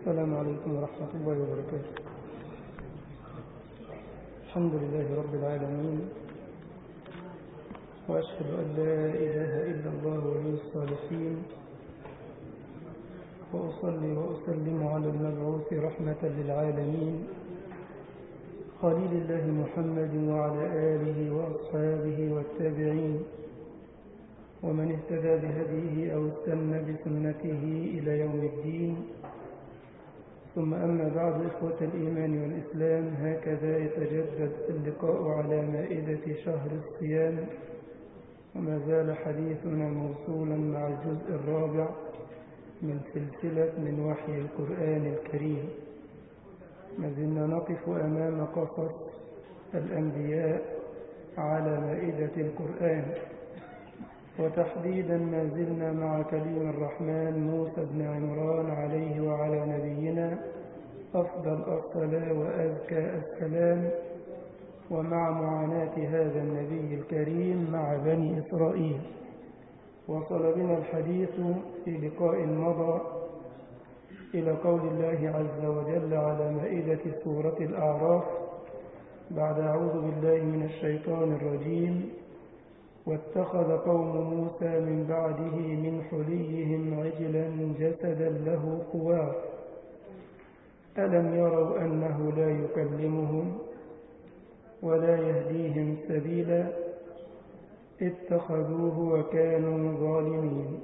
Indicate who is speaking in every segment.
Speaker 1: السلام عليكم ورحمة الله وبركاته الحمد لله رب العالمين وأشهد أن لا إله إلا الله ولي الصالحين وأصلي وأسلم على المبعوث رحمة للعالمين خليل الله محمد وعلى آله وأصحابه والتابعين ومن اهتدى بهديه أو استنى بسنته إلى يوم الدين ثم أما بعد إخوة الإيمان والإسلام هكذا يتجدد اللقاء على مائدة شهر الصيام وما زال حديثنا موصولا مع الجزء الرابع من سلسلة من وحي القرآن الكريم ما زلنا نقف أمام قصص الأنبياء على مائدة القرآن وتحديدا ما زلنا مع كليم الرحمن موسى بن عمران عليه وعلى نبينا أفضل الصلاة وأزكى السلام ومع معاناة هذا النبي الكريم مع بني إسرائيل وصل بنا الحديث في لقاء مضى إلى قول الله عز وجل على مائدة سورة الأعراف بعد أعوذ بالله من الشيطان الرجيم واتخذ قوم موسى من بعده من حليهم عجلا جسدا له خوار ألم يروا أنه لا يكلمهم ولا يهديهم سبيلا اتخذوه وكانوا ظالمين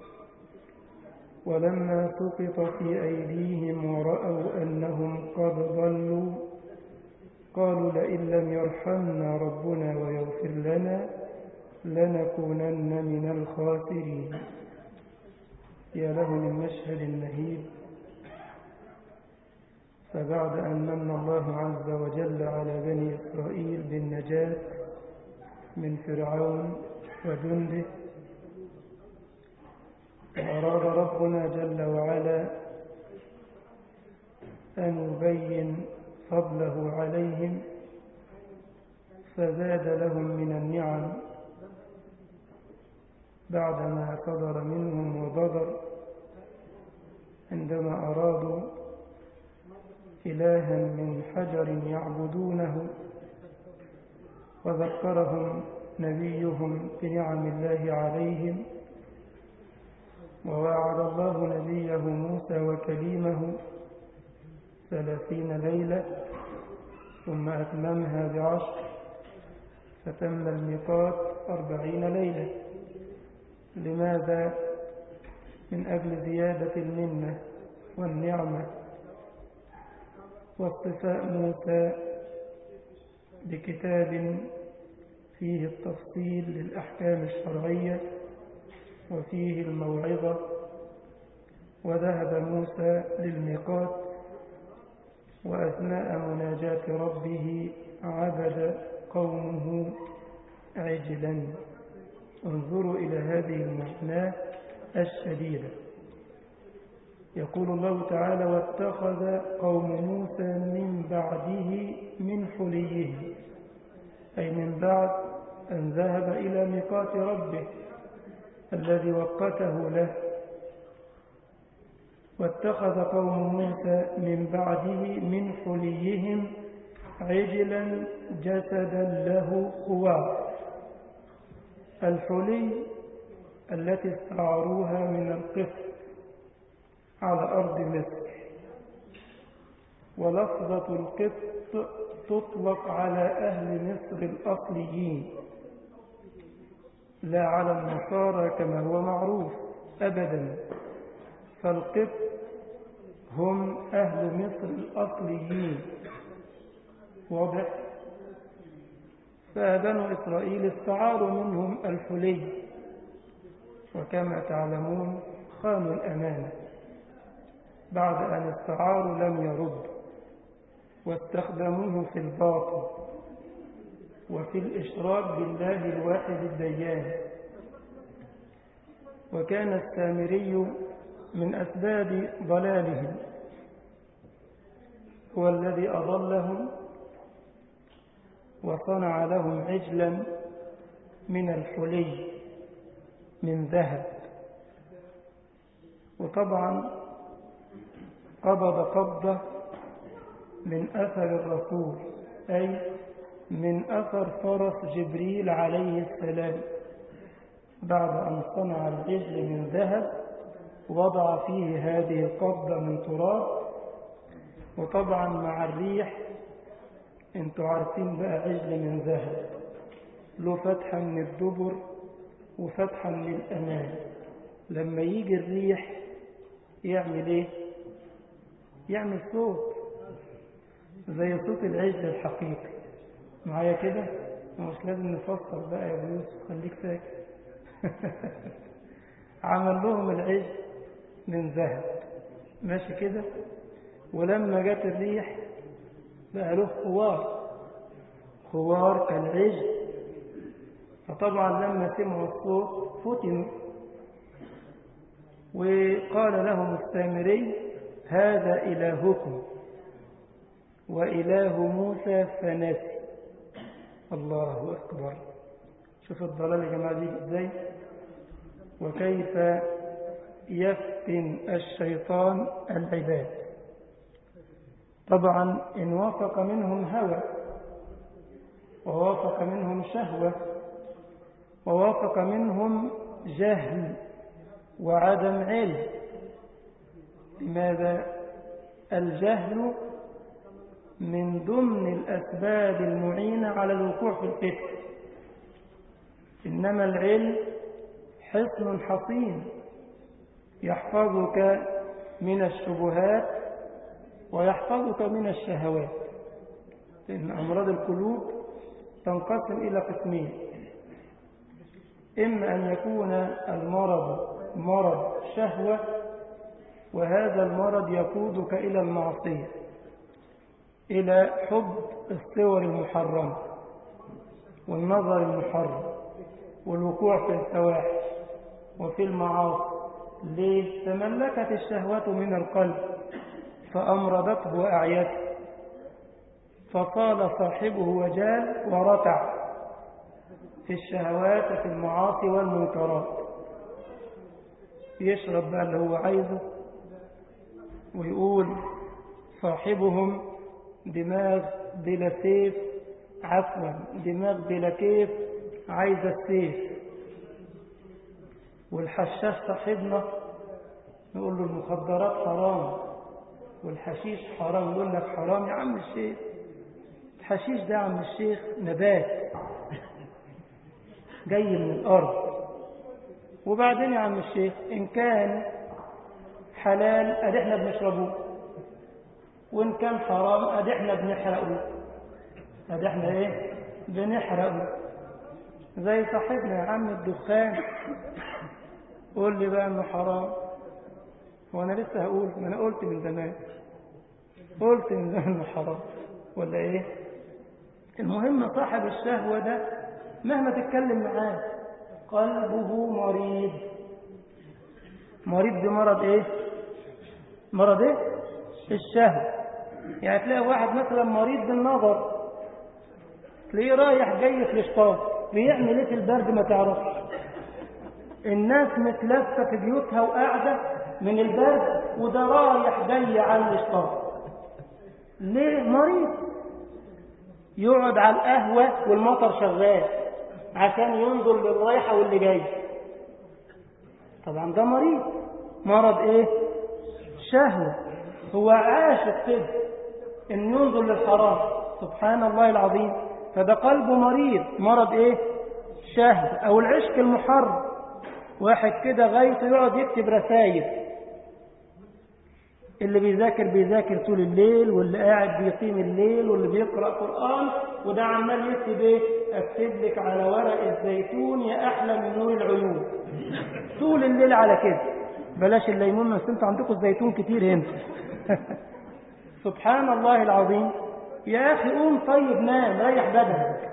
Speaker 1: ولما سقط في أيديهم ورأوا أنهم قد ضلوا قالوا لئن لم يرحمنا ربنا ويغفر لنا لنكونن من الخاسرين يا له من مشهد مهيب فبعد أن من الله عز وجل على بني إسرائيل بالنجاة من فرعون وجنده وأراد ربنا جل وعلا أن يبين فضله عليهم فزاد لهم من النعم بعدما صدر منهم وبدر عندما أرادوا إلها من حجر يعبدونه وذكرهم نبيهم بنعم الله عليهم وواعد الله نبيه موسى وكليمه ثلاثين ليلة ثم أتممها بعشر فتم الميقات أربعين ليلة لماذا؟ من أجل زيادة المنة والنعمة واصطفاء موسى بكتاب فيه التفصيل للأحكام الشرعية وفيه الموعظة وذهب موسى للميقات وأثناء مناجاة ربه عبد قومه عجلا انظروا إلى هذه المعنى الشديدة يقول الله تعالى واتخذ قوم موسى من بعده من حليه أي من بعد أن ذهب إلى ميقات ربه الذي وقته له واتخذ قوم موسى من بعده من حليهم عجلا جسدا له خوار الحلي التي استعاروها من القسط على أرض مصر ولفظة القسط تطلق على أهل مصر الأصليين لا على النصارى كما هو معروف أبدا فالقبط هم أهل مصر الأصليين واضح فبنو إسرائيل استعاروا منهم الحلي وكما تعلمون خانوا الأمانة بعد أن استعاروا لم يردوا واستخدموه في الباطل وفي الإشراك بالله الواحد الديان وكان السامري من أسباب ضلالهم هو الذي أضلهم وصنع لهم عجلا من الحلي من ذهب وطبعا قبض قبضة من أثر الرسول أي من أثر فرس جبريل عليه السلام بعد أن صنع العجل من ذهب وضع فيه هذه القبضة من تراب وطبعا مع الريح انتوا عارفين بقى عجل من ذهب له فتحة من الدبر وفتحة من الأمام لما يجي الريح يعمل ايه يعمل صوت زي صوت العجل الحقيقي معايا كده مش لازم نفسر بقى يا ابو يوسف خليك ساكت عمل لهم العجل من ذهب ماشي كده ولما جت الريح بقى له خوار خوار كالعجل فطبعا لما سمعوا الصوت فتنوا وقال لهم السامري هذا إلهكم وإله موسى فنسي الله أكبر شوف الضلال يا جماعة دي ازاي وكيف يفتن الشيطان العباد طبعا إن وافق منهم هوى ووافق منهم شهوة ووافق منهم جهل وعدم علم لماذا الجهل من ضمن الأسباب المعينة على الوقوع في الفتن إنما العلم حصن حصين يحفظك من الشبهات ويحفظك من الشهوات لأن أمراض القلوب تنقسم إلى قسمين إما أن يكون المرض مرض شهوة وهذا المرض يقودك إلى المعصية إلى حب الصور المحرمة والنظر المحرم والوقوع في الفواحش وفي المعاصي ليه؟ تملكت الشهوة من القلب فأمرضته وأعيته فصال صاحبه وجال ورتع في الشهوات في المعاصي والمنكرات يشرب بقى اللي هو عايزه ويقول صاحبهم دماغ بلا سيف عفوا دماغ بلا كيف عايزة السيف والحشاش صاحبنا نقول له المخدرات حرام والحشيش حرام يقول لك حرام يا عم الشيخ الحشيش ده يا عم الشيخ نبات جاي من الأرض وبعدين يا عم الشيخ إن كان حلال أدي احنا بنشربه وإن كان حرام أدي احنا بنحرقه أدي احنا إيه بنحرقه زي صاحبنا يا عم الدخان قول لي بقى إنه حرام وأنا لسه هقول ما أنا قلت من زمان قلت من زمان إنه حرام ولا إيه المهم صاحب الشهوة ده مهما تتكلم معاه قلبه مريض مريض بمرض ايه مرض ايه الشهوة يعني تلاقي واحد مثلا مريض بالنظر تلاقيه رايح جاي في الاشطاط بيعمل ايه في البرد ما تعرفش الناس متلفة في بيوتها وقاعدة من البرد وده رايح جاي على الاشطاط ليه مريض يقعد على القهوة والمطر شغال عشان ينظر للرايحة واللي جاي طبعا ده مريض مرض ايه شهوة هو عاشق كده ان ينظر للحرام سبحان الله العظيم فده قلبه مريض مرض ايه شهوة او العشق المحرم واحد كده غايته يقعد يكتب رسائل اللي بيذاكر بيذاكر طول الليل واللي قاعد بيقيم الليل واللي بيقرأ قرآن وده عمال يكتب ايه اكتب لك على ورق الزيتون يا احلى من نور العيون طول الليل على كده بلاش الليمون بس انتوا عندكم الزيتون كتير هنا سبحان الله العظيم يا اخي قوم طيب نام ريح بدنك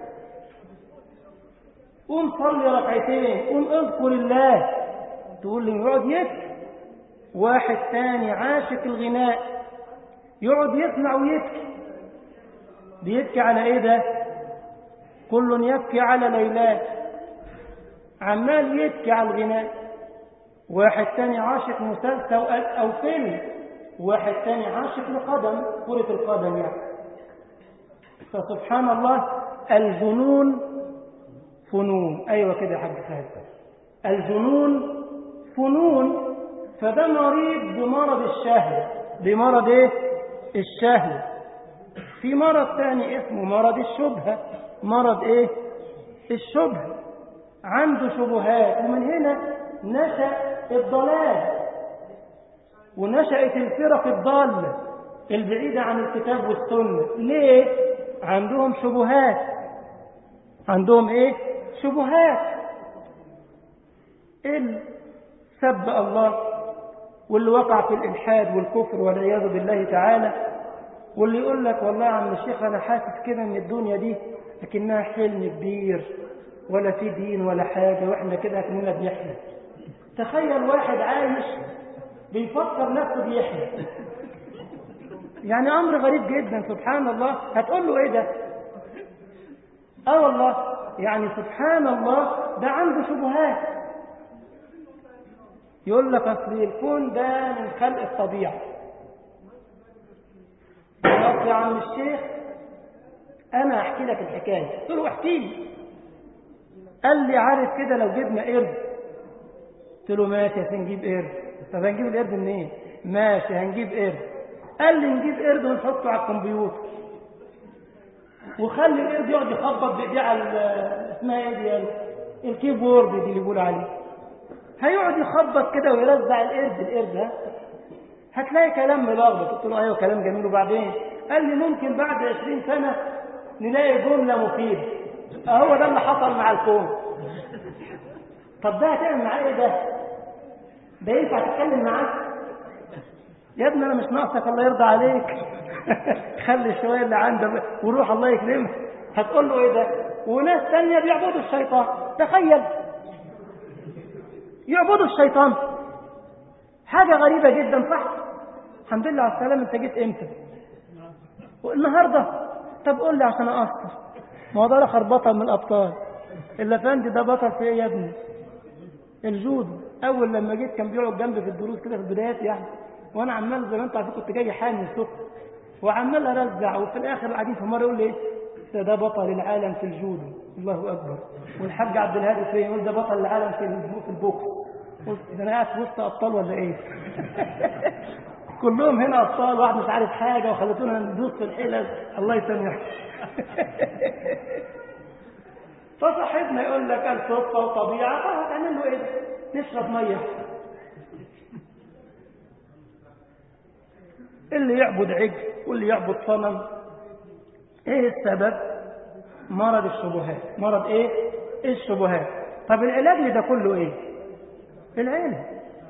Speaker 1: قوم صلي ركعتين قوم اذكر الله تقول لي يقعد يبكي واحد تاني عاشق الغناء يقعد يسمع ويبكي بيبكي على ايه ده كل يبكي على ليلاه عمال يبكي على الغناء واحد تاني عاشق مسلسل أو فيلم واحد تاني عاشق لقدم كرة القدم يعني فسبحان الله الجنون فنون أيوة كده يا حاج خالد الجنون فنون فده مريض بمرض الشهوة بمرض ايه الشهوة في مرض ثاني اسمه مرض الشبهة مرض ايه الشبهة عنده شبهات ومن هنا نشأ الضلال ونشأت الفرق الضالة البعيدة عن الكتاب والسنة ليه عندهم شبهات عندهم ايه شبهات اللي سب الله واللي وقع في الإلحاد والكفر والعياذ بالله تعالى واللي يقول لك والله يا عم الشيخ أنا حاسس كده إن الدنيا دي لكنها حلم كبير ولا في دين ولا حاجة وإحنا كده كأننا بنحلم تخيل واحد عايش بيفكر نفسه بيحلم يعني أمر غريب جدا سبحان الله هتقول له إيه ده آه والله يعني سبحان الله ده عنده شبهات يقول لك أصل الكون ده من خلق الطبيعة أصل يا عم الشيخ أنا أحكي لك الحكاية قلت له احكي لي قال لي عارف كده لو جبنا قرد قلت له ماشي هنجيب قرد طب هنجيب القرد منين ماشي هنجيب قرد قال لي نجيب قرد ونحطه على الكمبيوتر وخلي القرد يقعد يخبط بايديه على اسمها ايه دي يعني الكيبورد دي اللي بيقول عليه هيقعد يخبط كده ويرزع القرد القرد ها هتلاقي كلام ملخبط قلت له ايوه كلام جميل وبعدين قال لي ممكن بعد 20 سنه نلاقي جمله مفيده اهو ده اللي حصل مع الكون طب ده هتعمل معاه ايه ده ده ينفع تتكلم معاه يا ابني انا مش ناقصك الله يرضى عليك خلي شويه اللي عندك وروح الله يكرمك هتقول له ايه ده وناس ثانيه بيعبدوا الشيطان تخيل يعبدوا الشيطان حاجه غريبه جدا صح الحمد لله على السلامه انت جيت امتى والنهارده طب قول لي عشان اقصر ما هو ده اخر بطل من الابطال الافندي ده بطل في ايه يا ابني الجودو اول لما جيت كان بيقعد جنبي في الدروس كده في البدايات يعني وانا عمال زي ما انت عارف كنت جاي حامل سكر وعمال ارزع وفي الاخر قاعدين في مره يقول لي ده ده بطل العالم في الجودو الله اكبر والحاج عبد الهادي فين يقول ده بطل العالم في في البوكس قلت ده انا قاعد في وسط ابطال ولا ايه كلهم هنا ابطال واحد مش عارف حاجه وخلتونا ندوس في الحلل الله يسامحك فصاحبنا يقول لك الصدفه وطبيعه فهتعمل له ايه نشرب ميه اللي يعبد عجل واللي يعبد صنم ايه السبب مرض الشبهات مرض ايه الشبهات طب العلاج لده كله ايه العلم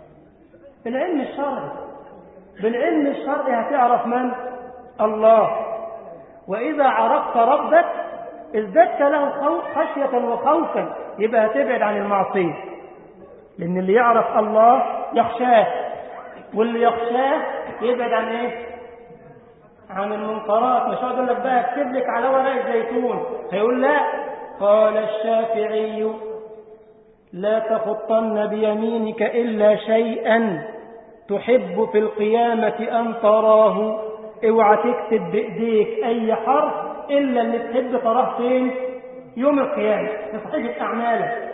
Speaker 1: العلم الشرعي بالعلم الشرعي هتعرف من الله واذا عرفت ربك ازددت له خشيه وخوفا يبقى هتبعد عن المعصيه لان اللي يعرف الله يخشاه واللي يخشاه يبعد عن ايه عن المنكرات مش هقول لك بقى اكتب لك على ورق الزيتون هيقول لا قال الشافعي لا تخطن بيمينك الا شيئا تحب في القيامه ان تراه اوعى تكتب بايديك اي حرف الا اللي تحب تراه فين يوم القيامه في صحيفه اعمالك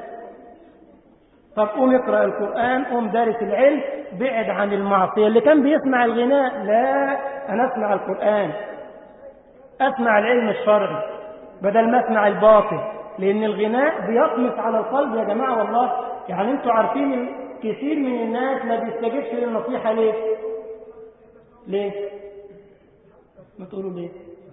Speaker 1: طب قوم اقرا القران قوم دارس العلم بعد عن المعصيه اللي كان بيسمع الغناء لا انا اسمع القران اسمع العلم الشرعي بدل ما اسمع الباطل لان الغناء بيطمس على القلب يا جماعه والله يعني انتوا عارفين كثير من الناس ما بيستجيبش للنصيحه ليه ليه ما تقولوا ليه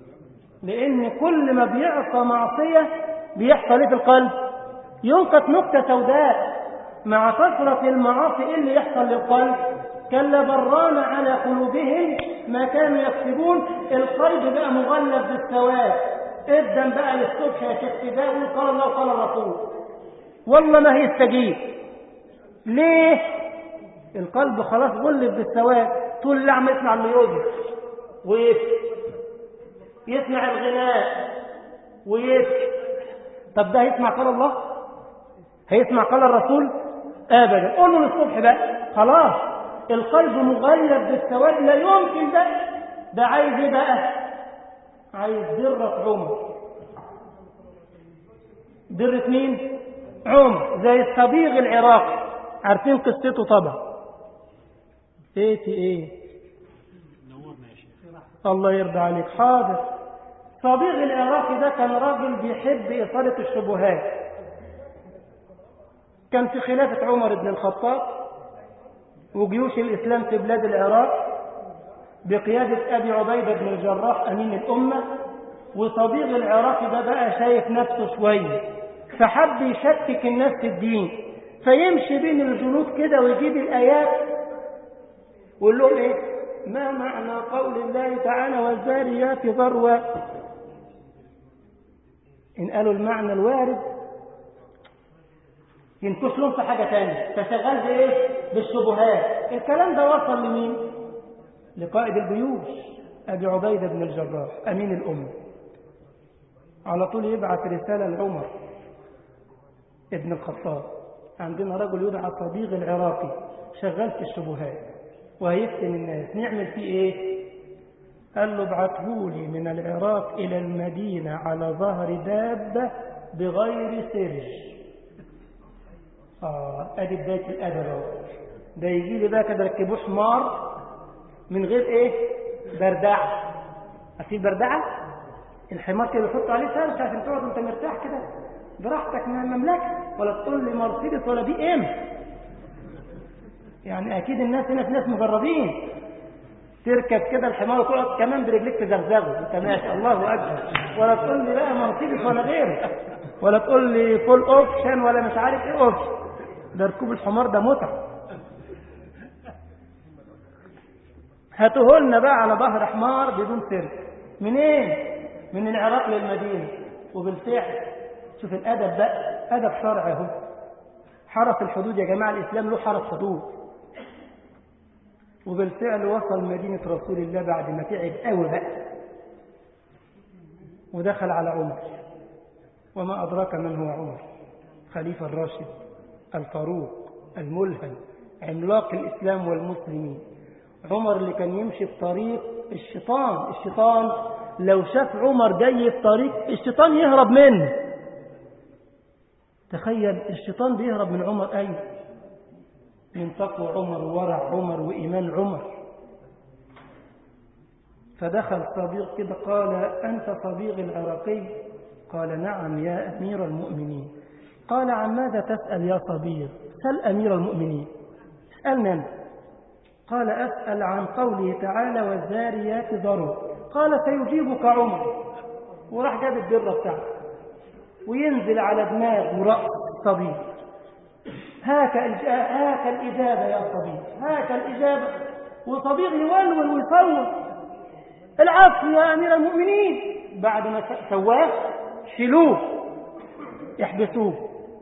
Speaker 1: لان كل ما بيعصى معصيه بيحصل ايه في القلب ينقط نكته سوداء مع كثرة المعاصي إيه اللي يحصل للقلب كلا بران على قلوبهم ما كانوا يكسبون القلب بقى مغلف بالسواد ادم بقى للصبح يا شيخ فداء قال الله وقال الرسول والله ما هيستجيب ليه القلب خلاص غلف بالسواد طول اللعم يسمع الميوزك ويبكي يسمع الغناء ويبكي طب ده هيسمع قال الله هيسمع قال الرسول ابدا قول له الصبح بقى خلاص القلب مغلب بالسواد لا يمكن ده ده عايز ايه بقى عايز درة عمر درة مين عمر زي الصبيغ العراقي عارفين قصته طبعا ايه في ايه الله يرضى عليك حاضر صبيغ العراقي ده كان راجل بيحب إثارة الشبهات كان في خلافة عمر بن الخطاب وجيوش الإسلام في بلاد العراق بقيادة أبي عبيدة بن الجراح أمين الأمة وصبيغ العراقي ده بقى شايف نفسه شوية فحب يشكك الناس في الدين فيمشي بين الجنود كده ويجيب الآيات ويقول لهم إيه ما معنى قول الله تعالى والذاريات ذروة إن قالوا المعنى الوارد ينكش لهم في حاجة تانية فشغال بإيه؟ بالشبهات الكلام ده وصل لمين؟ لقائد الجيوش أبي عبيدة بن الجراح أمين الأمة على طول يبعث رسالة لعمر ابن الخطاب عندنا رجل يدعى صبيغ العراقي شغال في الشبهات وهيفتن الناس نعمل فيه ايه قال له ابعثهولي من العراق إلى المدينة على ظهر دابة بغير سرج آه أدي بداية الأدب أهو ده يجي لي بقى كده ركبوه حمار من غير إيه بردعة عارفين بردعة الحمار كده بيحط عليه فرش عشان تقعد أنت مرتاح كده براحتك من المملكة ولا تقول لي مرسيدس ولا بي إم يعني أكيد الناس هنا في ناس مجربين تركب كده الحمار وتقعد كمان برجليك تزغزغه انت ماشي الله اكبر ولا تقول لي بقى مرسيدس ولا غيره ولا تقول لي فول اوبشن ولا مش عارف ايه اوبشن ده ركوب الحمار ده متعه هاتوه لنا بقى على ظهر حمار بدون سرك منين من العراق للمدينه وبالفعل شوف الادب بقى ادب شرعي اهو حرس الحدود يا جماعه الاسلام له حرس حدود وبالفعل وصل مدينة رسول الله بعد ما تعب قوي بقى ودخل على عمر وما أدراك من هو عمر خليفة الراشد الفاروق الملهم عملاق الإسلام والمسلمين عمر اللي كان يمشي في طريق الشيطان الشيطان لو شاف عمر جاي في طريق الشيطان يهرب منه تخيل الشيطان بيهرب من عمر أيوه من تقوى عمر وورع عمر وإيمان عمر فدخل صبيغ كده قال أنت صبيغ العراقي قال نعم يا أمير المؤمنين قال عن ماذا تسأل يا صبيغ سل أمير المؤمنين اسألنا أنت قال أسأل عن قوله تعالى والذاريات ذروا قال سيجيبك عمر وراح جاب الدرة بتاعته وينزل على دماغ ورأس صبيغ هاك هاك الإجابة يا صبيغ هاك الإجابة وصبيغ يولول ويصور العفو يا أمير المؤمنين بعد ما سواه شيلوه يحبسوه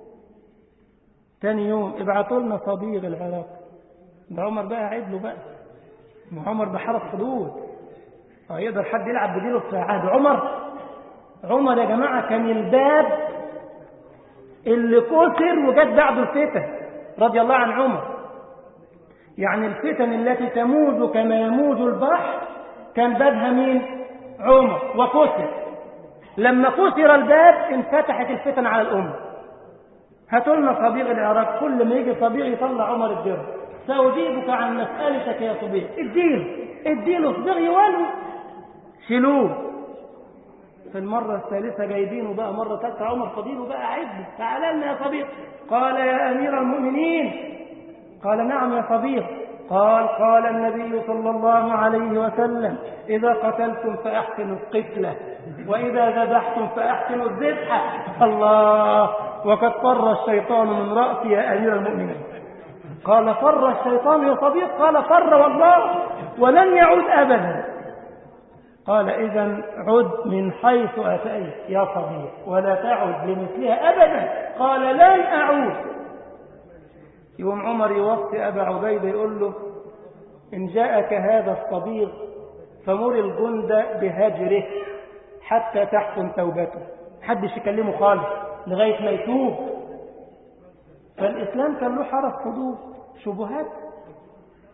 Speaker 1: تاني يوم ابعتوا لنا صبيغ العراق ده عمر بقى عيد له بقى ما عمر ده حرس حدود يقدر حد يلعب بديله في عهد عمر عمر يا جماعة كان الباب اللي كسر وجت بعده الفتن رضي الله عن عمر يعني الفتن التي تموج كما يموج البحر كان بابها مين عمر وكسر لما كسر الباب انفتحت الفتن على الأمة هاتوا لنا صبيغ العراق كل ما يجي صبيغ يطلع عمر الدر سأجيبك عن مسألتك يا صبيغ اديله اديله صبيغ يولو شيلوه في المرة الثالثة جايبينه بقى مرة ثالثة عمر فضيله بقى عد تعال لنا يا صبيغ قال يا أمير المؤمنين قال نعم يا صبيغ قال قال النبي صلى الله عليه وسلم إذا قتلتم فأحسنوا القتلة وإذا ذبحتم فأحسنوا الذبحة الله وقد فر الشيطان من رأسي يا أمير المؤمنين قال فر الشيطان يا صبيغ قال فر والله ولن يعود أبدا قال إذا عد من حيث أتيت يا صديق ولا تعد لمثلها أبدا قال لن أعود يوم عمر يوصي أبا عبيدة يقول له إن جاءك هذا الصبيغ فمر الجند بهجره حتى تحكم توبته محدش يكلمه خالص لغاية ما يتوب فالإسلام كان له حرس حدود شبهات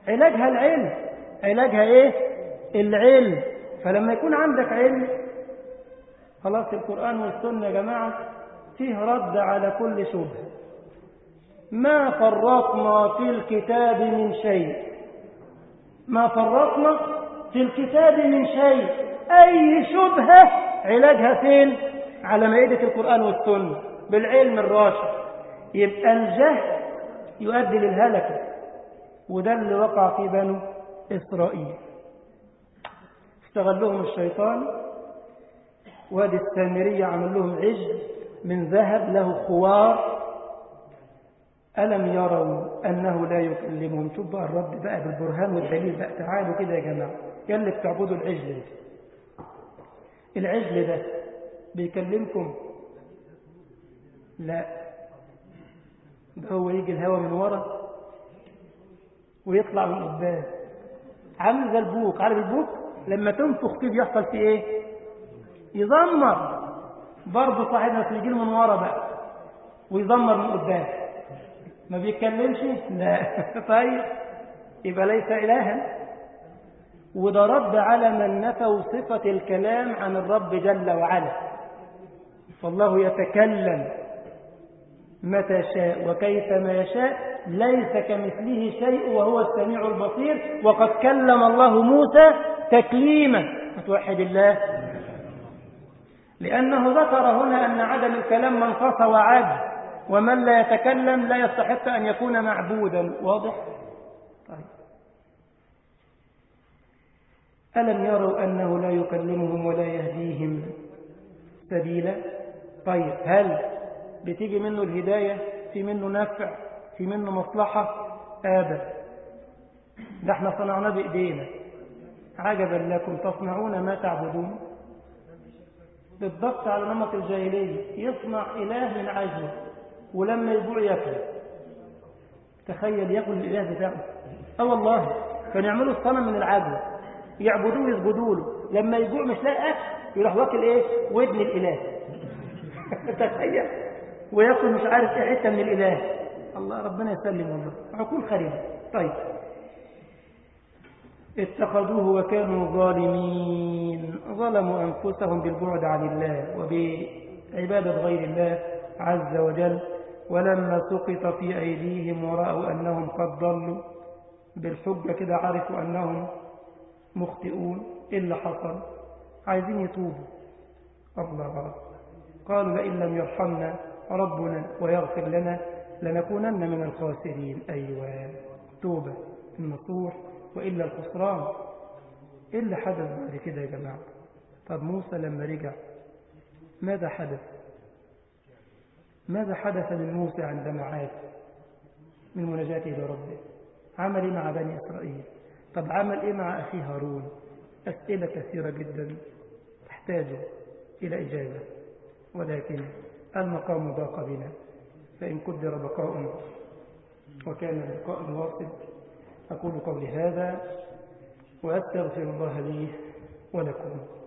Speaker 1: علاجها العلم علاجها ايه العلم فلما يكون عندك علم خلاص القرآن والسنة يا جماعة فيه رد على كل شبهة ما فرطنا في الكتاب من شيء ما فرطنا في الكتاب من شيء أي شبهة علاجها فين على مائدة القرآن والسنة بالعلم الراشد يبقى الجهل يؤدي للهلكة وده اللي وقع في بنو إسرائيل استغلهم الشيطان وادي السامرية عمل لهم عجل من ذهب له خوار ألم يروا أنه لا يكلمهم شوف بقى الرب بقى بالبرهان والدليل بقى تعالوا كده يا جماعة يلي بتعبدوا العجل ده العجل ده بيكلمكم لا ده هو يجي الهوا من ورا ويطلع من قدام عامل زي البوق عارف البوق لما تنفخ فيه بيحصل فيه ايه يزمر برضه صاحبنا يجي له من ورا بقى ويزمر من قدام ما بيتكلمش لا طيب يبقى ليس إلها وده رد على من نفوا صفة الكلام عن الرب جل وعلا فالله يتكلم متى شاء وكيف ما يشاء ليس كمثله شيء وهو السميع البصير وقد كلم الله موسى تكليما توحد الله لأنه ذكر هنا أن عدم الكلام منقص وعجز ومن لا يتكلم لا يستحق أن يكون معبودا واضح؟ طيب ألم يروا أنه لا يكلمهم ولا يهديهم سبيلا طيب هل بتيجي منه الهداية في منه نفع في منه مصلحة آبا ده احنا صنعناه بإيدينا عجبا لكم تصنعون ما تعبدون بالضبط على نمط الجاهلية يصنع إله من عجله ولما يجوع ياكل تخيل ياكل الإله بتاعه اه والله كانوا يعملوا الصنم من العجل يعبدوه ويسجدوا له لما يجوع مش لاقي اكل يروح واكل ايه ودن الاله تخيل وياكل مش عارف ايه حته من الاله الله ربنا يسلم والله عقول خريبه طيب اتخذوه وكانوا ظالمين ظلموا انفسهم بالبعد عن الله وبعباده غير الله عز وجل ولما سقط في ايديهم ورأوا انهم قد ضلوا بالحجه كده عرفوا انهم مخطئون إيه اللي حصل عايزين يتوبوا الله قالوا لئن لم يرحمنا ربنا ويغفر لنا لنكونن من الخاسرين أيوة توبة النصوح وإلا الخسران إيه اللي حدث بعد كده يا جماعة طب موسى لما رجع ماذا حدث ماذا حدث من موسى عندما عاد من مناجاته لربه عمل إيه مع بني إسرائيل طب عمل إيه مع أخيه هارون أسئلة كثيرة جدا تحتاج إلى إجابة ولكن المقام ضاق بنا فإن قدر بقاء وكان اللقاء واصل أقول قولي هذا وأستغفر الله لي ولكم